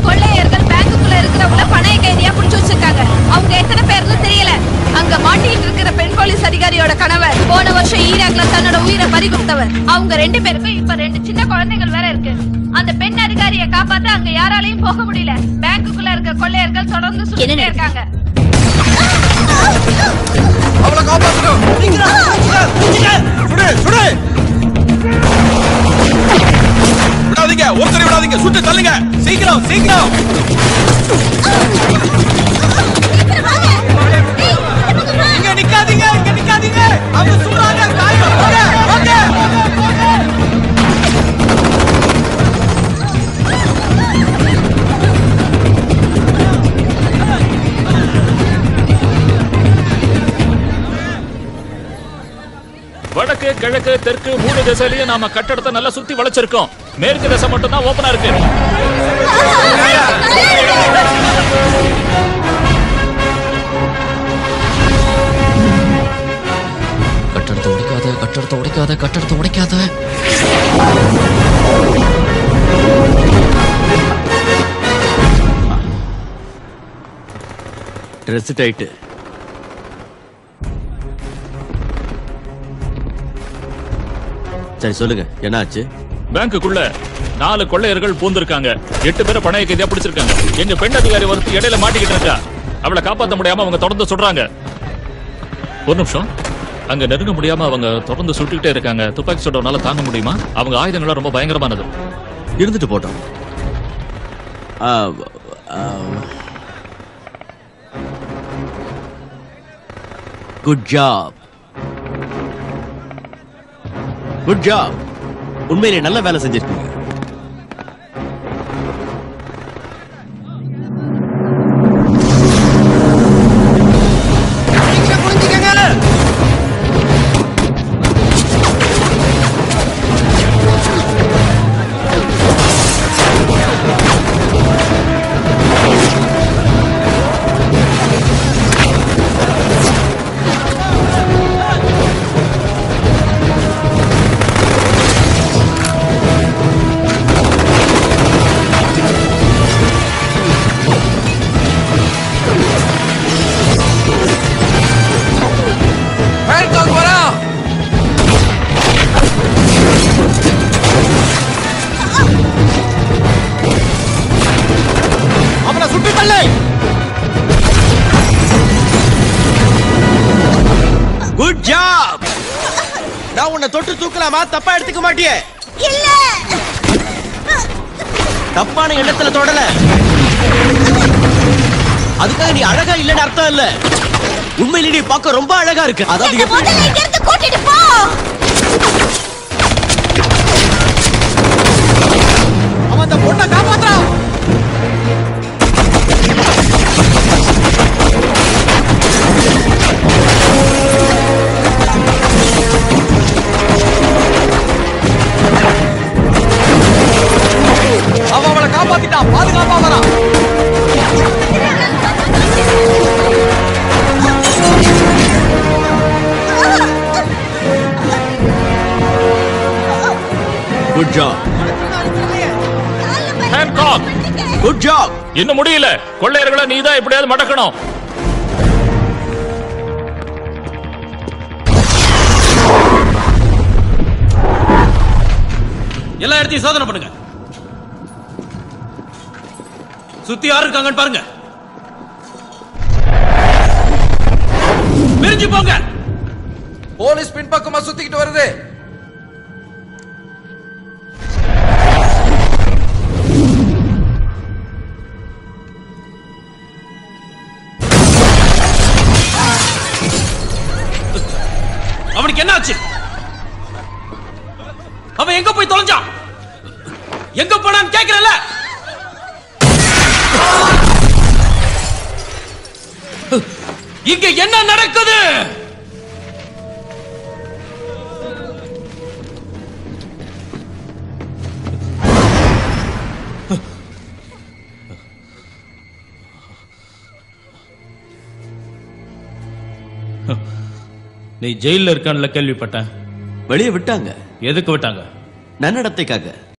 கொள்ளையர்கள் பேங்குக்குள்ள இருக்கிறவங்கள பணைய கைதியா புடிச்சு வச்சிருக்காங்க அவங்க எத்தனை பேர்னு தெரியல அங்க மாட்டிட்டு இருக்கிற பெண் போலீஸ் அதிகாரியோட கணவர் போன வருஷம் ஈராக்ல தன்னோட உயிரை பறி கொடுத்தவர் அவங்க ரெண்டு பேருக்கும் இப்ப ரெண்டு சின்ன குழந்தைகள் வேற இருக்கு அந்த பெண் அதிகாரியை காப்பாத்த அங்க யாராலையும் போக முடியல பேங்குக்குள்ள இருக்க கொள்ளையர்கள் தொடர்ந்து சுத்திட்டே இருக்காங்க அவளை காப்பாத்தணும் சுடு சுடு விடாதீங்க ஒருத்தரை விடாதீங்க சுட்டு தள்ளுங்க சீக்கிரம் சீக்கிரம் இங்க நிக்காதீங்க இங்க நிக்காதீங்க அவங்க சுடுறாங்க காயம் போங்க போங்க வடக்கு கிழக்கு தெற்கு மூணு திசையிலயும் நாம கட்டடத்தை நல்லா சுத்தி வளைச்சிருக்கோம் மேற்கு திசை மட்டும் தான் ஓபனா இருக்கு கட்டடத்தை உடைக்காத கட்டடத்தை உடைக்காத கட்டடத்தை உடைக்காத ட்ரெஸ் டைட்டு சரி சொல்லுங்க என்ன ஆச்சு பேங்குக்குள்ள நாலு கொள்ளையர்கள் பூந்திருக்காங்க எட்டு பேரை பணைய கைதியா பிடிச்சிருக்காங்க எங்க பெண் அதிகாரி ஒருத்தி இடையில மாட்டிக்கிட்டு இருக்கா அவளை காப்பாத்த முடியாம அவங்க தொடர்ந்து சொல்றாங்க ஒரு நிமிஷம் அங்க நெருங்க முடியாம அவங்க தொடர்ந்து சுட்டுக்கிட்டே இருக்காங்க துப்பாக்கி சுடறனால தாங்க முடியுமா அவங்க ஆயுதங்கள்லாம் ரொம்ப பயங்கரமானது இருந்துட்டு போட்டோம் ஆ, ஆ, குட் ஜாப் குட் ஜாப் உண்மையிலே நல்ல வேலை செஞ்சிருக்கீங்க ஹேண்ட்காக் வரான் அவனை சுட்டு தள்ளு குட் ஜாப் நான் உன்னை தொட்டு தூக்கலாமா தப்பா எடுத்துக்க மாட்டியே இல்ல தப்பான எண்ணத்துல தொடல அதுக்காக நீ அழகா இல்லன்னு அர்த்தம் இல்ல உண்மையிலே நீ பார்க்க ரொம்ப அழகா இருக்கு அதாவது என்ன எப்படி முதல்ல இங்க இருந்து கூட்டிட்டு போ அவன் அந்த பொண்ணை காப்பாத்துறான் அவன் அவளை காப்பாத்திட்டான் பாதுகாப்பா வரான் good job Hancock good job இன்னும் முடியல கொள்ளையர்களை நீதான் எப்படியாவது மடக்கணும் எல்லா இடத்தையும் சோதனை பண்ணுங்க சுத்தி யாரு இருக்காங்கன்னு பாருங்க பிரிஞ்சு போங்க போலீஸ் பின்பக்கமா சுத்திக்கிட்டு வருது அவனுக்கு என்ன ஆச்சு அவன் எங்க போய் தொலைஞ்சான் எங்க போனான்னு கேக்குறல இங்க என்ன நடக்குது நீ ஜெயில இருக்கான்ல கேள்விப்பட்டேன் வெளியே விட்டாங்க எதுக்கு விட்டாங்க நன்னடத்தைக்காக